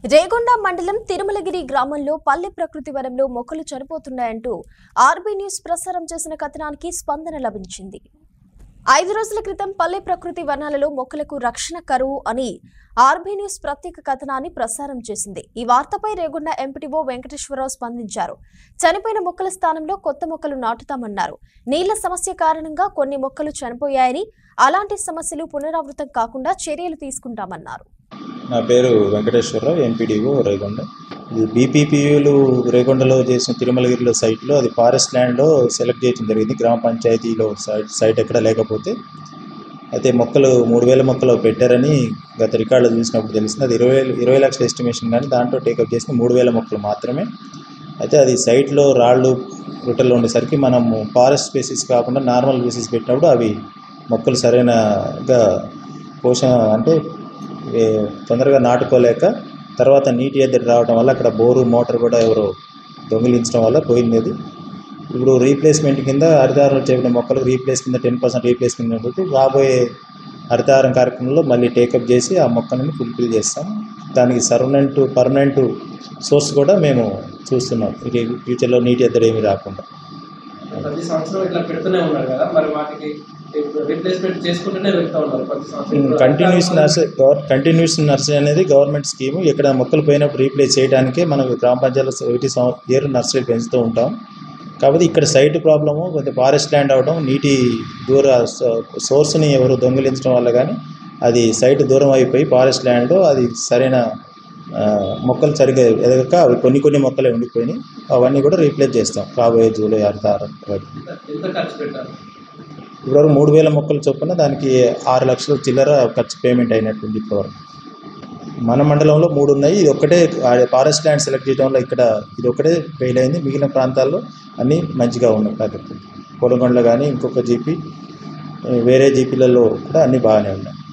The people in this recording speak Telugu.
రేగొండ మండలం తిరుమలగిరి గ్రామంలో పల్లె ప్రకృతి వనంలో మొక్కలు చనిపోతున్నాయంటూ ఆర్బీ న్యూస్ ప్రసారం చేసిన కథనానికి స్పందన లభించింది ఐదు రోజుల క్రితం పల్లె ప్రకృతి వనాలలో మొక్కలకు రక్షణ కరువు అని ఆర్బీ న్యూస్ ప్రత్యేక కథనాన్ని ప్రసారం చేసింది ఈ వార్తపై రేగొండ ఎంపీటీఓ వెంకటేశ్వరరావు స్పందించారు చనిపోయిన మొక్కల స్థానంలో కొత్త మొక్కలు నాటుతామన్నారు నీళ్ల సమస్య కారణంగా కొన్ని మొక్కలు చనిపోయాయని అలాంటి సమస్యలు పునరావృతం కాకుండా చర్యలు తీసుకుంటామన్నారు నా పేరు వెంకటేశ్వరరావు ఎంపీడీఓ రేగొండ ఇది బీపీపీయూలు రేగొండలో చేసిన తిరుమలగిరిలో సైట్లో అది ఫారెస్ట్ ల్యాండ్లో సెలెక్ట్ చేయడం జరిగింది గ్రామ పంచాయతీలో సైట్ సైట్ ఎక్కడ లేకపోతే అయితే మొక్కలు మూడు వేల మొక్కలు పెట్టారని గత రికార్డులు చూసినప్పుడు తెలిసింది అది ఇరవై ఇరవై లక్షల ఎస్టిమేషన్ కానీ దాంట్లో టేకప్ చేసిన మూడు వేల మొక్కలు మాత్రమే అయితే అది సైట్లో రాళ్ళు గుట్టలు ఉండేసరికి మనము ఫారెస్ట్ స్పేసెస్ కాకుండా నార్మల్ స్పేసెస్ పెట్టినప్పుడు అవి మొక్కలు సరైనగా పోషణ అంటే ఏ, తొందరగా నాటుకోలేక తర్వాత నీటి ఎద్దడి రావడం వల్ల అక్కడ బోరు మోటార్ కూడా ఎవరో దొంగిలించడం వల్ల పోయింది అది ఇప్పుడు రీప్లేస్మెంట్ కింద హరితారం చెప్పిన మొక్కలకు రీప్లేస్ కింద టెన్ పర్సెంట్ రీప్లేస్మెంట్ ఉంటుంది రాబోయే హరితారం కార్యక్రమంలో మళ్ళీ టేకప్ చేసి ఆ మొక్కలని ఫుల్ఫిల్ చేస్తాం దానికి సర్వనెంట్ పర్మనెంట్ సోర్స్ కూడా మేము చూస్తున్నాం ఇది ఫ్యూచర్లో నీటి ఎద్దడి ఏమీ రాకుండా ప్రతి సంవత్సరం ఇట్లా పెడుతూనే ఉన్నారు కదా మరి వాటికి రిప్లేస్మెంట్ చేసుకుంటూనే వెళ్తూ ఉన్నారు ప్రతి సంవత్సరం కంటిన్యూస్ నర్సరీ కంటిన్యూస్ నర్సరీ అనేది గవర్నమెంట్ స్కీము ఇక్కడ మొక్కలు పోయినప్పుడు రీప్లేస్ చేయడానికే మనకు గ్రామ పంచాయతీ ఒకటి ఇయర్ నర్సరీ పెంచుతూ ఉంటాం కాకపోతే ఇక్కడ సైట్ ప్రాబ్లము కొంచెం ఫారెస్ట్ ల్యాండ్ అవడం నీటి దూర సోర్స్ని ఎవరు దొంగిలించడం వల్ల కానీ అది సైట్ దూరం అయిపోయి ఫారెస్ట్ ల్యాండ్లో అది సరైన ఆ, మొక్కలు సరిగ్గా ఎదగక అవి కొన్ని కొన్ని మొక్కలే ఉండిపోయినాయి అవన్నీ కూడా రీప్లేస్ చేస్తాం రాబోయే జూలై ఆరు వరకు ఎంత ఖర్చు పెట్టారు ఇప్పటివరకు మూడు వేల మొక్కలు చొప్పున దానికి ఆరు లక్షల చిల్లర ఖర్చు పేమెంట్ అయినట్టుంది ఇప్పటివరకు మన మండలంలో మూడు ఉన్నాయి ఇది ఒక్కటే ఫారెస్ట్ ల్యాండ్ సెలెక్ట్ చేయడం వల్ల ఇక్కడ ఇది ఒకటే ఫెయిల్ అయింది మిగిలిన ప్రాంతాల్లో అన్నీ మంచిగా ఉన్నాయి ప్రగతి కొడగొండలో కానీ ఇంకొక జీపీ వేరే జీపీలలో కూడా అన్నీ బాగానే ఉన్నాయి